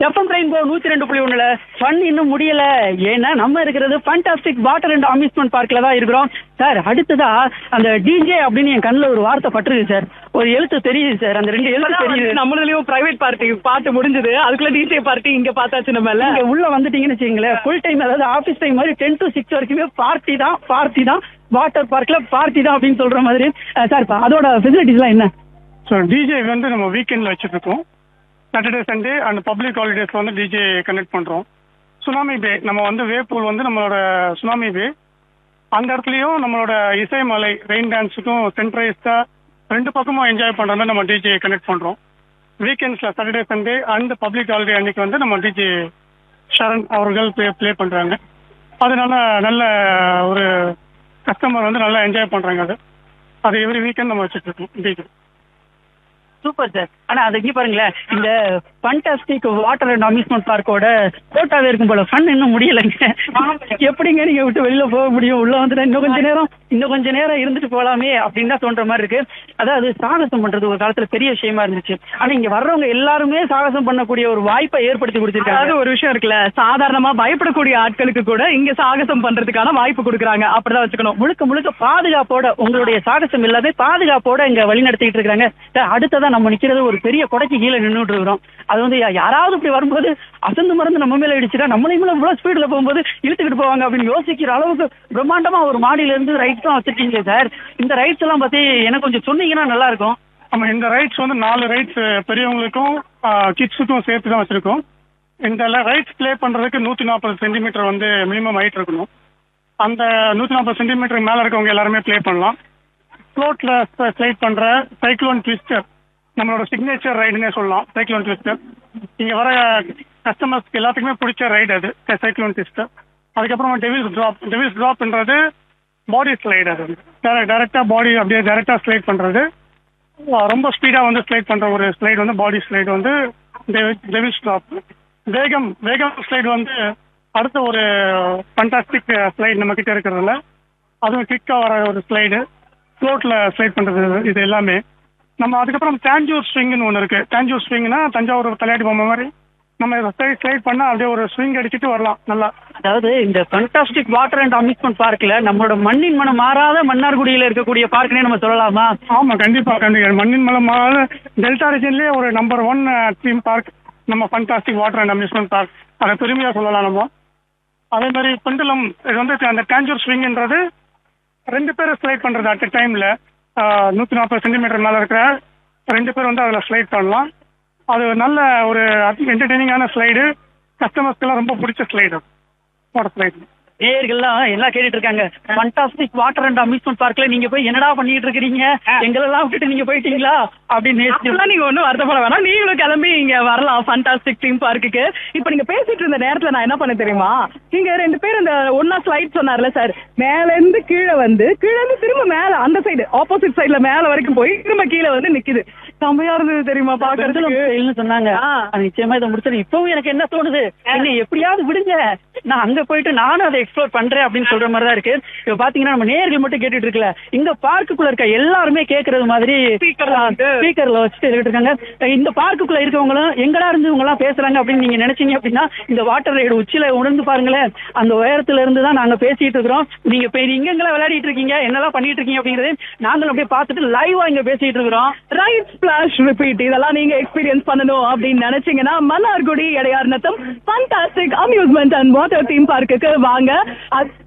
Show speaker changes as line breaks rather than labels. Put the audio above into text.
FM rainbow நூத்தி ரெண்டு புள்ளி ஒண்ணுல ஃபன் இன்னும் முடியல ஏன்னா நம்ம இருக்கிறது ஃபண்டாஸ்டிக் வாட்டர் அண்ட் அம்யூஸ்மெண்ட் பார்க்ல தான் இருக்கிறோம் சார் அடுத்ததா அந்த டிஜே அப்படின்னு என் கண்ணுல ஒரு வார்த்தை பட்டுருக்கு சார் ஒரு எழுத்து தெரியுது சார் அந்த ரெண்டு எழுத்து தெரியுது
நம்மளதுலயும் பிரைவேட் பார்ட்டி பாட்டு முடிஞ்சது அதுக்குள்ள டிஜே பார்ட்டி இங்க பார்த்தாச்சு நம்ம
நீங்க உள்ள வந்துட்டீங்கன்னு வச்சுங்களேன் ஃபுல் டைம் அதாவது ஆபீஸ் டைம் மாதிரி டென் டு சிக்ஸ் வரைக்குமே பார்ட்டி தான் பார்ட்டி தான் வாட்டர் பார்க்ல பார்ட்டி தான் அப்படின்னு சொல்ற மாதிரி அஹ் சார் இப்ப அதோட ஃபெசிலிட்டிஸ்லாம் என்ன
ஸோ டிஜே வந்து நம்ம வீக்கெண்டில் வச்சுருக்கோம் Saturday Sunday and public holidays வந்து டிஜே கனெக்ட் பண்ணுறோம் சுனாமி பே நம்ம வந்து வேப்பூல் வந்து நம்மளோட சுனாமி பே அந்த இடத்துலையும் நம்மளோட இசை மலை ரெயின் டான்ஸுக்கும் சென்ட்ரைஸ்டாக ரெண்டு பக்கமும் என்ஜாய் பண்ணுற மாதிரி நம்ம டிஜே கனெக்ட் பண்ணுறோம் வீக்கெண்ட்ஸில் Saturday Sunday and public holiday அன்னைக்கு வந்து நம்ம டிஜே ஷரண் அவர்கள் ப்ளே ப்ளே பண்ணுறாங்க அதனால நல்ல ஒரு கஸ்டமர் வந்து நல்லா என்ஜாய் பண்ணுறாங்க அது அது எவ்ரி வீக்கெண்ட் நம்ம வச்சுட்டு இருக்கோம் டிஜே
சூப்பர் சார் ஆனா அது இங்க பாருங்களேன் இந்த ஃபண்டாஸ்டிக் வாட்டர் அண்ட் அம்யூஸ்மெண்ட் பார்க்கோட கோட்டாவே இருக்கும் போல ஃபன் இன்னும் முடியலைங்க எப்படிங்க நீங்க விட்டு வெளியில போக முடியும் உள்ள வந்துட்டா இன்னும் கொஞ்ச நேரம் இன்னும் கொஞ்ச நேரம் இருந்துட்டு போலாமே அப்படின்னு தான் தோன்ற மாதிரி இருக்கு அதாவது சாகசம் பண்றது ஒரு காலத்துல பெரிய விஷயமா இருந்துச்சு ஆனா இங்க வர்றவங்க எல்லாருமே சாகசம் பண்ணக்கூடிய ஒரு வாய்ப்பை ஏற்படுத்தி
அதாவது
கொடுத்திருக்காங்க
ஒரு விஷயம் இருக்குல்ல சாதாரணமா பயப்படக்கூடிய ஆட்களுக்கு கூட இங்க சாகசம் பண்றதுக்கான வாய்ப்பு கொடுக்குறாங்க அப்படிதான் வச்சுக்கணும்
முழுக்க முழுக்க பாதுகாப்போட உங்களுடைய சாகசம் எல்லாமே பாதுகாப்போட இங்க வழி நடத்திட்டு இருக்காங்க சார், அடுத்ததா நம்ம நிக்கிறது ஒரு பெரிய கொடைக்கு கீழே நின்றுட்டு இருக்கிறோம் அது வந்து யா- யாராவது இப்படி வரும்போது அசந்து மறந்து நம்ம மேல இடிச்சுட்டா நம்மளையும் மேல இவ்வளவு ஸ்பீட்ல போகும்போது இழுத்துக்கிட்டு போவாங்க அப்படின்னு யோசிக்கிற அளவுக்கு பிரம்மாண்டமா ஒரு மாடியில இருந்து ரைட்ஸ் தான் வச்சிருக்கீங்க சார் இந்த ரைட்ஸ் எல்லாம் பத்தி எனக்கு கொஞ்சம் சொன்னீங்கன்னா நல்லா இருக்கும்
ஆமா இந்த ரைட்ஸ் வந்து நாலு ரைட்ஸ் பெரியவங்களுக்கும் கிட்ஸுக்கும் சேர்த்து தான் வச்சிருக்கோம் இந்த ரைட்ஸ் ப்ளே பண்றதுக்கு நூத்தி நாற்பது சென்டிமீட்டர் வந்து மினிமம் ஹைட் இருக்கணும் அந்த நூத்தி நாற்பது சென்டிமீட்டர் மேல இருக்கவங்க எல்லாருமே ப்ளே பண்ணலாம் ஃப்ளோட்ல ஸ்லைட் பண்ற சைக்ளோன் ட்விஸ்டர் நம்மளோட சிக்னேச்சர் ரைடுன்னே சொல்லலாம் சைக்ளோன் ட்விஸ்டர் இங்க வர கஸ்டமர்ஸ்க்கு எல்லாத்துக்குமே பிடிச்ச ரைடு அது சைக்ளோன் ட்விஸ்டர் அதுக்கப்புறம் டெவில்ஸ் ட்ராப் டெவில்ஸ் ட்ராப்ன்றது பாடி ஸ்லைடு அது டைரக்டா பாடி அப்படியே டைரக்டா ஸ்லைட் பண்றது ரொம்ப ஸ்பீடா வந்து ஸ்லைட் பண்ற ஒரு ஸ்லைடு வந்து பாடி ஸ்லைடு வந்து டெவில் ஸ்டாப் வேகம் வேகம் ஸ்லைடு வந்து அடுத்த ஒரு ஃபண்டாஸ்டிக் ஸ்லைடு நம்ம கிட்ட இருக்கிறதுல அதுவும் குவிக்கா வர ஒரு ஸ்லைடு ஃப்ளோட்ல ஸ்லைட் பண்றது இது எல்லாமே நம்ம அதுக்கப்புறம் தாஞ்சூர் ஸ்விங்னு ஒன்று இருக்கு தாஞ்சூர் ஸ்விங்னா தஞ்சாவூர் தலையாட்டி பொம்மை மாதிரி நம்ம இதை ஸ்லைட் பண்ணா அப்படியே ஒரு ஸ்விங் அடிச்சுட்டு வரலாம் நல்லா
அதாவது இந்த ஃபண்டாஸ்டிக் வாட்டர் அண்ட் அம்யூஸ்மெண்ட் பார்க்ல நம்மளோட மண்ணின் மனம் மாறாத மன்னார்குடியில இருக்கக்கூடிய பார்க்னே நம்ம சொல்லலாமா
ஆமா கண்டிப்பா கண்டிப்பா மண்ணின் மலமாக டெல்டா ரீஜன்லயே ஒரு நம்பர் ஒன் தீம் பார்க் நம்ம fantastic water and amusement park அதை பெருமையா சொல்லலாம் நம்ம அதே மாதிரி பெண்டுலம் இது வந்து அந்த டேஞ்சூர் ஸ்விங்ன்றது ரெண்டு பேர் ஸ்லைட் பண்றது அட் டைம்ல நூத்தி நாற்பது சென்டிமீட்டர் மேல இருக்கிற ரெண்டு பேர் வந்து அதுல ஸ்லைட் பண்ணலாம் அது நல்ல ஒரு என்டர்டெய்னிங்கான ஸ்லைடு கஸ்டமர்ஸ்க்கெல்லாம் ரொம்ப பிடிச்ச ஸ்லைடு வாட்டர் ஸ்லைடு
நேயர்கள்லாம் எல்லாம் கேட்டுட்டு இருக்காங்க ஃபண்டாஸ்டிக் வாட்டர் அண்ட் அம்யூஸ்மெண்ட் பார்க்ல நீங்க போய் என்னடா பண்ணிட்டு இருக்கிறீங்க எங்களெல்லாம் விட்டுட்டு நீங்க போயிட்டீங்களா அப்படின்னு நேசிச்சு-
அப்படிலாம் நீங்க ஒண்ணும் வருத்தப்பட வேணாம் நீங்களும் கிளம்பி இங்க வரலாம் ஃபண்டாஸ்டிக் தீம் பார்க்குக்கு இப்போ நீங்க பேசிட்டு இருந்த நேரத்துல நான் என்ன பண்ண தெரியுமா நீங்க ரெண்டு பேரும் இந்த ஒன்னா ஸ்லைட் சொன்னார்ல சார் மேல இருந்து கீழே வந்து கீழே இருந்து திரும்ப மேல அந்த சைடு ஆப்போசிட் சைடுல மேல வரைக்கும் போய் திரும்ப கீழே வந்து நிக்குது செம்மையா இருந்தது தெரியுமா
பெருந்தலம்
பாக்குறதுக்கு
செயல்னு சொன்னாங்க
ஆ.
அது நிச்சயமா இதை முடிச்சது இப்பவும் எனக்கு என்ன தோணுது என்ன எப்படியாவது விடுங்க நான் அங்க போயிட்டு நானும் அதை எக்ஸ்ப்ளோர் பண்றேன் அப்படின்னு சொல்ற மாதிரி தான் இருக்கு இப்ப பாத்தீங்கன்னா நம்ம நேயர்கள் மட்டும் கேட்டுட்டு இருக்கல இங்க பார்க்குள்ள இருக்க எல்லாருமே கேக்குறது மாதிரி
Speakerல வந்து-
ஸ்பீக்கர்ல வச்சுட்டு கேட்டுட்டு இருக்காங்க இந்த பார்க்குள்ள இருக்கவங்களும் எங்கடா இருந்து இவங்க எல்லாம் பேசுறாங்க அப்படின்னு நீங்க நினைச்சீங்க அப்படின்னா இந்த வாட்டர் ரைடு உச்சில உணர்ந்து பாருங்களேன் அந்த உயரத்துல இருந்து தான் நாங்க பேசிட்டு இருக்கிறோம் நீங்க இப்ப இங்க எங்கெல்லாம் விளையாடிட்டு இருக்கீங்க என்னெல்லாம் பண்ணிட்டு இருக்கீங்க அப்படிங்கறது நாங்களும் அப்படியே பார்த்துட்டு லைவா இங்க பேசிட்டு இருக்கிறோம்
ரைட் ஸ்பிளாஷ் ரிப்பீட் இதெல்லாம் நீங்க எக்ஸ்பீரியன்ஸ் பண்ணணும் அப்படின்னு நினைச்சீங்கன்னா Mannargudi Idaiyar Natham fantastic amusement and water theme பார்க்குக்கு வாங்க அது-